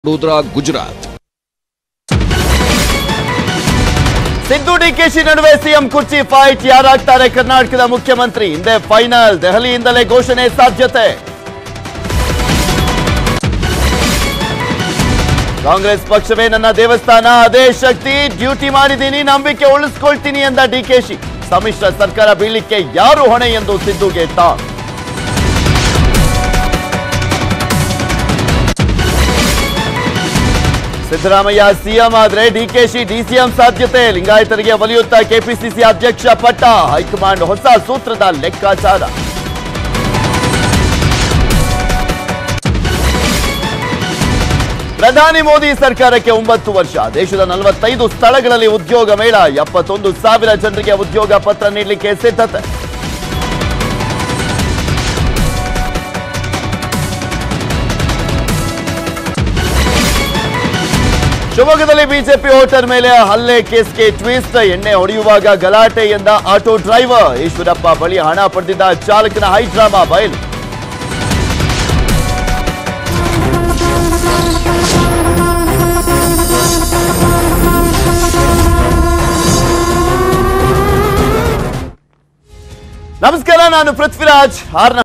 ವಡೋದರಾ ಗುಜರಾತ್ ಸಿದ್ದು ಡಿಕೆಶಿ ನಡುವೆ ಸಿಎಂ ಕುರ್ಚಿ ಫೈಟ್ ಯಾರಾಗ್ತಾರೆ ಕರ್ನಾಟಕದ ಮುಖ್ಯಮಂತ್ರಿ ಹಿಂದೆ ಫೈನಲ್ ದೆಹಲಿಯಿಂದಲೇ ಘೋಷಣೆ ಸಾಧ್ಯತೆ ಕಾಂಗ್ರೆಸ್ ಪಕ್ಷವೇ ನನ್ನ ದೇವಸ್ಥಾನ ಅದೇ ಶಕ್ತಿ ಡ್ಯೂಟಿ ಮಾಡಿದ್ದೀನಿ ನಂಬಿಕೆ ಉಳಿಸ್ಕೊಳ್ತೀನಿ ಎಂದ ಡಿಕೆಶಿ ಸಮ್ಮಿಶ್ರ ಸರ್ಕಾರ ಬೀಳಿಕ್ಕೆ ಯಾರು ಹೊಣೆ ಎಂದು ಸಿದ್ದುಗೆ ಟಾಂಗ್ ಸಿದ್ದರಾಮಯ್ಯ ಸಿಎಂ ಆದ್ರೆ ಡಿಕೆಶಿ ಡಿಸಿಎಂ ಸಾಧ್ಯತೆ ಲಿಂಗಾಯತರಿಗೆ ಒಲಿಯುತ್ತಾ ಕೆಪಿಸಿಸಿ ಅಧ್ಯಕ್ಷ ಪಟ್ಟ ಹೈಕಮಾಂಡ್ ಹೊಸ ಸೂತ್ರದ ಲೆಕ್ಕಾಚಾರ ಪ್ರಧಾನಿ ಮೋದಿ ಸರ್ಕಾರಕ್ಕೆ ಒಂಬತ್ತು ವರ್ಷ ದೇಶದ ನಲವತ್ತೈದು ಸ್ಥಳಗಳಲ್ಲಿ ಉದ್ಯೋಗ ಮೇಳ ಎಪ್ಪತ್ತೊಂದು ಸಾವಿರ ಜನರಿಗೆ ಉದ್ಯೋಗ ಪತ್ರ ನೀಡಲಿಕ್ಕೆ ಸಿದ್ಧತೆ ಶಿವಮೊಗ್ಗದಲ್ಲಿ ಬಿಜೆಪಿ ಹೋಟೆಲ್ ಮೇಲೆ ಹಲ್ಲೆ ಕೇಸ್ಗೆ ಟ್ವಿಸ್ಟ್ ಎಣ್ಣೆ ಹೊಡೆಯುವಾಗ ಗಲಾಟೆ ಎಂದ ಆಟೋ ಡ್ರೈವರ್ ಈಶ್ವರಪ್ಪ ಬಳಿ ಹಣ ಪಡೆದಿದ್ದ ಚಾಲಕನ ಹೈಡ್ರಾಮಾ ಬಯಲು ನಮಸ್ಕಾರ ನಾನು ಪೃಥ್ವಿರಾಜ್ ಆರ್ನ